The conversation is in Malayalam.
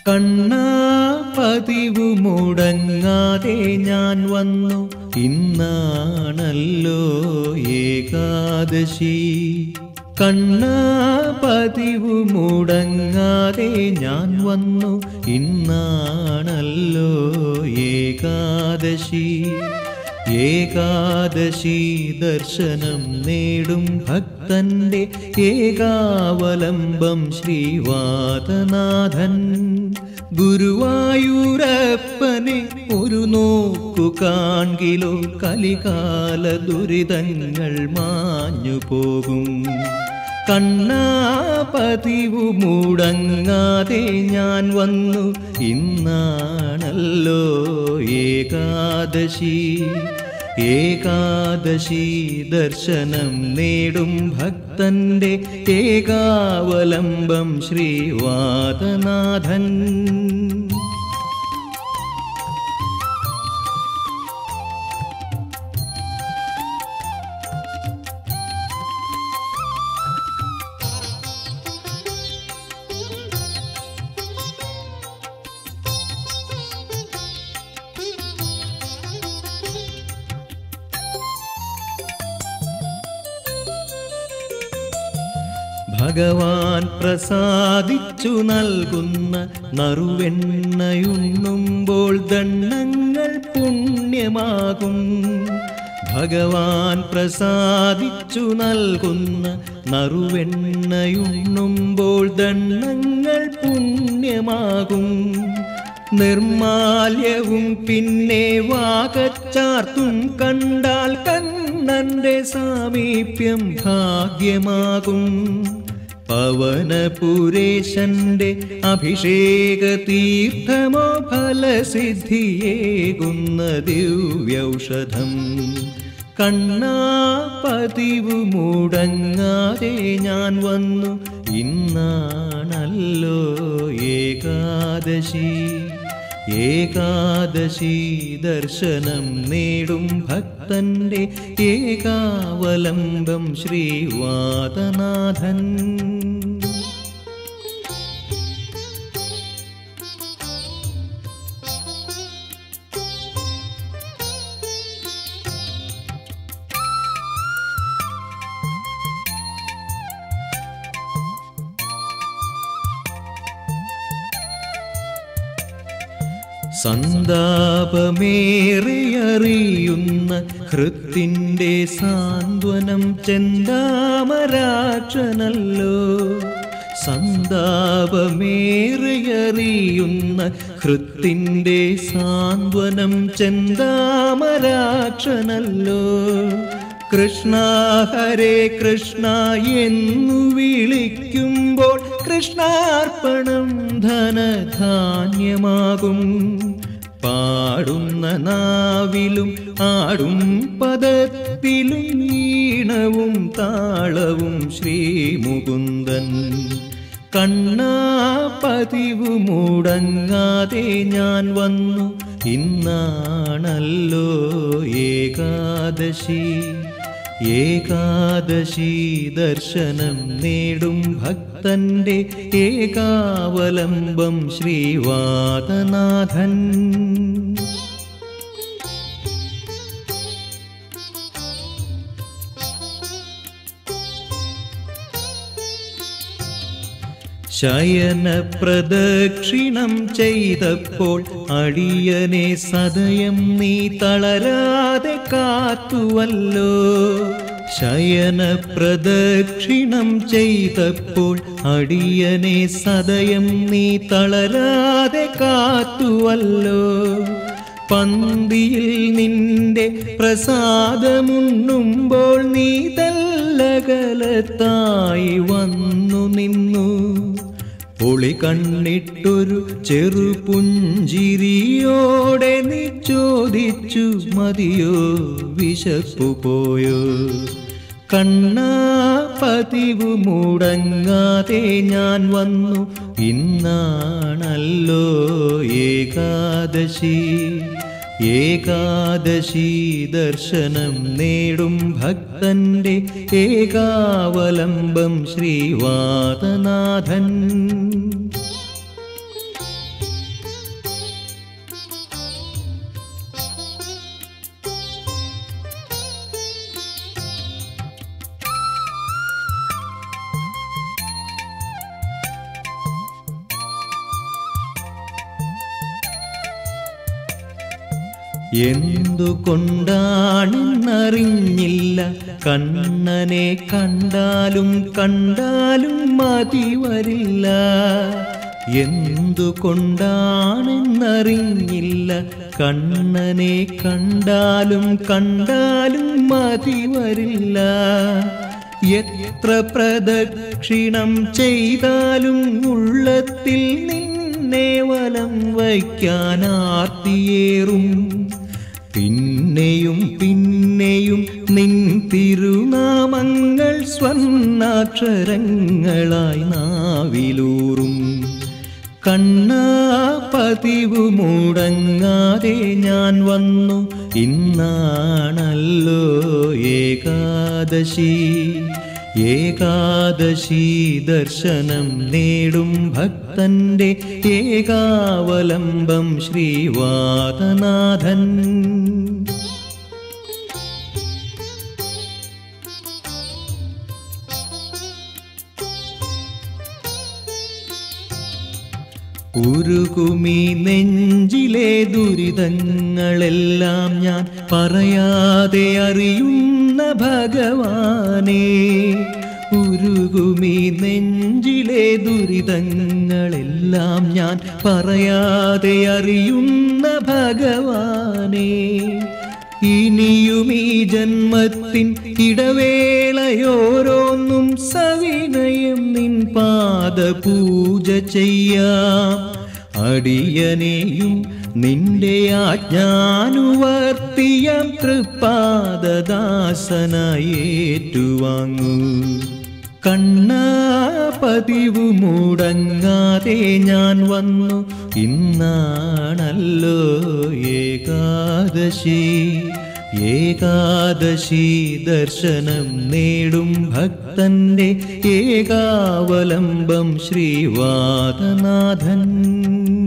കണ്ണാ പതിവു മുടങ്ങാതെ ഞാൻ വന്നു ഇന്നാണല്ലോ ഏകാദശി കണ്ണാ പതിവു മുടങ്ങാതെ ഞാൻ വന്നു ഇന്നാണല്ലോ ഏകാദശി ഏകാദശി ദർശനം നേടും ഭക്തന്റെ ഏകാവലംബം ശ്രീവാദനാഥൻ ഗുരുവായൂരപ്പനെ ഒരു നോക്കു കാൺകിലോ കലികാല ദുരിതങ്ങൾ മാഞ്ഞു പോകും കണ്ണാ പതിവു മുടങ്ങാതെ ഞാൻ വന്നു ഇന്നാണല്ലോ ഏകാദശി ഏകാദശി ദർശനം നേടും ഭക്തന്റെ ഏകാവലംബം ശ്രീവാദനാഥൻ ഭഗവാൻ പ്രസാദിച്ചു നൽകുന്ന നറുവെണ്ണയുണ്ണുമ്പോൾ ദണ്ണങ്ങൾ പുണ്യമാകും ഭഗവാൻ പ്രസാദിച്ചു നൽകുന്ന നറുവെണ്ണയുണ്ണുമ്പോൾ ദണ്ണങ്ങൾ പുണ്യമാകും നിർമാല്യവും പിന്നെ വാകച്ചാർത്തും കണ്ടാൽ കണ്ണന്റെ സാമീപ്യം ഭാഗ്യമാകും പവനപുരേശന്റെ അഭിഷേക തീർത്ഥമോ ഫലസിദ്ധിയേകുന്ന ദിവ്യൗഷധം കണ്ണാ പതിവു മുടങ്ങാതെ ഞാൻ വന്നു ഇന്നാണല്ലോ ഏകാദശി ഏകാദശി ദർശനം നേടും ഭക്തന്റെ ഏകാവലംബം ശ്രീവാദനാഥൻ സന്താപമേറിയറിയുന്ന ഹൃത്തിൻ്റെ സാന്ത്വനം ചെന്താമരാക്ഷനല്ലോ സന്താപമേറിയറിയുന്ന ഹൃത്തിൻ്റെ സാന്ത്വനം ചെന്താമരാക്ഷനല്ലോ കൃഷ്ണ ഹരേ കൃഷ്ണ എന്നു വിളിക്കുമ്പോൾ കൃഷ്ണാർപ്പണം ധനധാന്യമാകും പാടുന്ന നാവിലും ആടും പദത്തിലും ഈണവും താളവും ശ്രീമുകുന്ദൻ കണ്ണാ പതിവു മുടങ്ങാതെ ഞാൻ വന്നു ഇന്നാണല്ലോ ഏകാദശി ഏകാദശി ദർശനം നേടും ഭക്തന്റെ ഏകാവലംബം ശ്രീവാദനാഥൻ ശയന പ്രദക്ഷിണം ചെയ്തപ്പോൾ അടിയനെ സദയം നീ തളരാതെ കാത്തുവല്ലോ ശയന പ്രദക്ഷിണം ചെയ്തപ്പോൾ അടിയനെ സദയം നീ തളരാതെ കാത്തുവല്ലോ പന്തിയിൽ നിന്റെ പ്രസാദമുണ്ണുമ്പോൾ നീ തല്ലകലത്തായി വന്നു നിന്നു പൊളി കണ്ണിട്ടൊരു ചെറുപുഞ്ചിരിയോടെ നീ ചോദിച്ചു മതിയോ വിശപ്പു പോയോ കണ്ണാ പതിവു മുടങ്ങാതെ ഞാൻ വന്നു ഇന്നാണല്ലോ ഏകാദശി ഏകാദശി ദർശനം നേടും ഭക്തന്റെ ഏകാവലംബം ശ്രീവാദനാഥൻ എന്തുകൊണ്ടാണെന്നറിഞ്ഞില്ല കണ്ണനെ കണ്ടാലും കണ്ടാലും മതി വരില്ല എന്തുകൊണ്ടാണെന്നറിഞ്ഞില്ല കണ്ണനെ കണ്ടാലും കണ്ടാലും മതി വരില്ല എത്ര പ്രദക്ഷിണം ചെയ്താലും ഉള്ളത്തിൽ നിന്നെ വലം വയ്ക്കാൻ ആർത്തിയേറും പിന്നെയും പിന്നെയും നിൻ തിരുനാമങ്ങൾ സ്വർണ്ണാക്ഷരങ്ങളായി നാവിലൂറും കണ്ണാ പതിവു മുടങ്ങാതെ ഞാൻ വന്നു ഇന്നാണല്ലോ ഏകാദശി ഏകാദശി ദർശനം നേടും ഭക്തന്റെ ഏകാവലംബം ശ്രീവാദനാഥൻ ഉരുകുമീ നെഞ്ചിലെ ദുരിതങ്ങളെല്ലാം ഞാൻ പറയാതെ അറിയുന്ന ഭഗവാനേ ഉരുകുമീ നെഞ്ചിലെ ദുരിതങ്ങളെല്ലാം ഞാൻ പറയാതെ അറിയുന്ന ഭഗവാനേ ഇനിയും ഈ ജന്മത്തിൻ ഇടവേളയോരോന്നും സവിനയം നിൻ പാദപൂജ ചെയ്യാം അടിയനെയും നിന്റെ ആജ്ഞാനുവർത്തിയം തൃപ്പാദദാസനായി ഏറ്റുവാങ്ങൂ കണ്ണാ പതിവു മുടങ്ങാതെ ഞാൻ വന്നു ഇന്നാണല്ലോ ഏകാദശി ഏകാദശി ദർശനം നേടും ഭക്തന്റെ ഏകാവലംബം ശ്രീവാദനാഥൻ